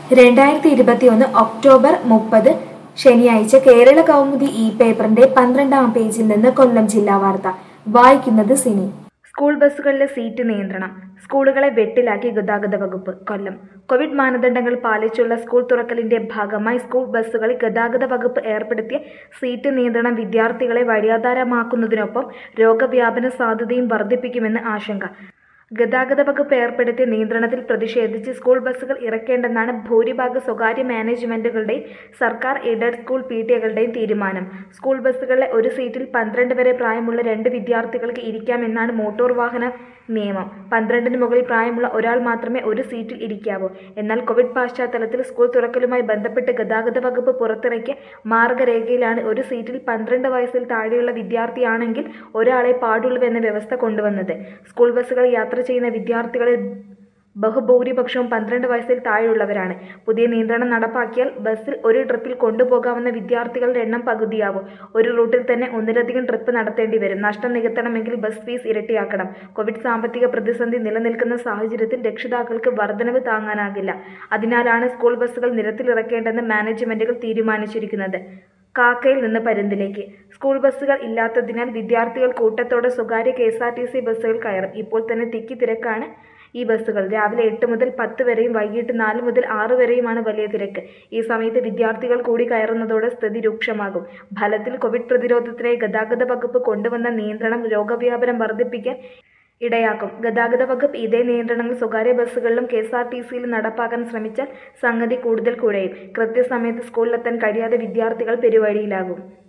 രണ്ടായിരത്തി ഇരുപത്തിയൊന്ന് ഒക്ടോബർ മുപ്പത് ശനിയാഴ്ച കേരള കൗമുദി ഇ പേപ്പറിന്റെ പന്ത്രണ്ടാം പേജിൽ നിന്ന് കൊല്ലം ജില്ലാ വാർത്ത വായിക്കുന്നത് സിനി സ്കൂൾ ബസ്സുകളിലെ സീറ്റ് നിയന്ത്രണം സ്കൂളുകളെ വെട്ടിലാക്കി ഗതാഗത വകുപ്പ് കൊല്ലം കോവിഡ് മാനദണ്ഡങ്ങൾ പാലിച്ചുള്ള സ്കൂൾ തുറക്കലിന്റെ ഭാഗമായി സ്കൂൾ ബസ്സുകളിൽ ഗതാഗത വകുപ്പ് ഏർപ്പെടുത്തിയ സീറ്റ് നിയന്ത്രണം വിദ്യാർത്ഥികളെ വഴിയാധാരമാക്കുന്നതിനൊപ്പം രോഗവ്യാപന സാധ്യതയും വർദ്ധിപ്പിക്കുമെന്ന് ആശങ്ക ഗതാഗത വകുപ്പ് ഏർപ്പെടുത്തിയ നിയന്ത്രണത്തിൽ പ്രതിഷേധിച്ച് സ്കൂൾ ബസ്സുകൾ ഇറക്കേണ്ടെന്നാണ് ഭൂരിഭാഗ സ്വകാര്യ മാനേജ്മെന്റുകളുടെയും സർക്കാർ എയ്ഡഡ് സ്കൂൾ പി ടി എകളുടെയും തീരുമാനം സ്കൂൾ ബസ്സുകളിലെ ഒരു സീറ്റിൽ പന്ത്രണ്ട് വരെ പ്രായമുള്ള രണ്ട് വിദ്യാർത്ഥികൾക്ക് ഇരിക്കാമെന്നാണ് മോട്ടോർ വാഹന നിയമം പന്ത്രണ്ടിന് മുകളിൽ പ്രായമുള്ള ഒരാൾ മാത്രമേ ഒരു സീറ്റിൽ ഇരിക്കാവൂ എന്നാൽ കോവിഡ് പശ്ചാത്തലത്തിൽ സ്കൂൾ തുറക്കലുമായി ബന്ധപ്പെട്ട് ഗതാഗത വകുപ്പ് പുറത്തിറക്കിയ മാർഗരേഖയിലാണ് ഒരു സീറ്റിൽ പന്ത്രണ്ട് വയസ്സിൽ താഴെയുള്ള വിദ്യാർത്ഥിയാണെങ്കിൽ ഒരാളെ പാടുള്ളൂവെന്ന വ്യവസ്ഥ കൊണ്ടുവന്നത് സ്കൂൾ ബസ്സുകൾ യാത്ര ചെയ്യുന്ന വിദ്യാർത്ഥികളിൽ ബഹുഭൂരിപക്ഷവും പന്ത്രണ്ട് വയസ്സിൽ താഴെയുള്ളവരാണ് പുതിയ നിയന്ത്രണം നടപ്പാക്കിയാൽ ബസ്സിൽ ഒരു ട്രിപ്പിൽ കൊണ്ടുപോകാവുന്ന വിദ്യാർത്ഥികളുടെ എണ്ണം പകുതിയാവും ഒരു റൂട്ടിൽ തന്നെ ഒന്നിലധികം ട്രിപ്പ് നടത്തേണ്ടി വരും നഷ്ടം നികത്തണമെങ്കിൽ ബസ് ഫീസ് ഇരട്ടിയാക്കണം കോവിഡ് സാമ്പത്തിക പ്രതിസന്ധി നിലനിൽക്കുന്ന സാഹചര്യത്തിൽ രക്ഷിതാക്കൾക്ക് വർധനവ് താങ്ങാനാകില്ല അതിനാലാണ് സ്കൂൾ ബസ്സുകൾ നിരത്തിലിറക്കേണ്ടെന്ന് മാനേജ്മെന്റുകൾ തീരുമാനിച്ചിരിക്കുന്നത് കാക്കയിൽ നിന്ന് പരുന്തിലേക്ക് സ്കൂൾ ബസ്സുകൾ ഇല്ലാത്തതിനാൽ വിദ്യാർത്ഥികൾ കൂട്ടത്തോടെ സ്വകാര്യ K S R T C ബസ്സുകൾ കയറും ഇപ്പോൾ തന്നെ തിക്കി തിരക്കാണ് ഈ ബസ്സുകൾ രാവിലെ എട്ട് മുതൽ പത്ത് വരെയും വൈകിട്ട് നാല് മുതൽ ആറ് വരെയുമാണ് വലിയ തിരക്ക് ഈ സമയത്ത് വിദ്യാർത്ഥികൾ കൂടി കയറുന്നതോടെ സ്ഥിതി രൂക്ഷമാകും ഫലത്തിൽ കോവിഡ് പ്രതിരോധത്തിനായി ഗതാഗത വകുപ്പ് കൊണ്ടുവന്ന നിയന്ത്രണം രോഗവ്യാപനം വർദ്ധിപ്പിക്കാൻ ഇടയാക്കും ഗതാഗത വകുപ്പ് ഇതേ നിയന്ത്രണങ്ങൾ സ്വകാര്യ ബസ്സുകളിലും കെ എസ് ആർ ടി സിയിലും നടപ്പാക്കാൻ ശ്രമിച്ചാൽ സംഗതി കൂടുതൽ കുഴയും കൃത്യസമയത്ത് സ്കൂളിലെത്താൻ കഴിയാതെ വിദ്യാർത്ഥികൾ പെരുവഴിയിലാകും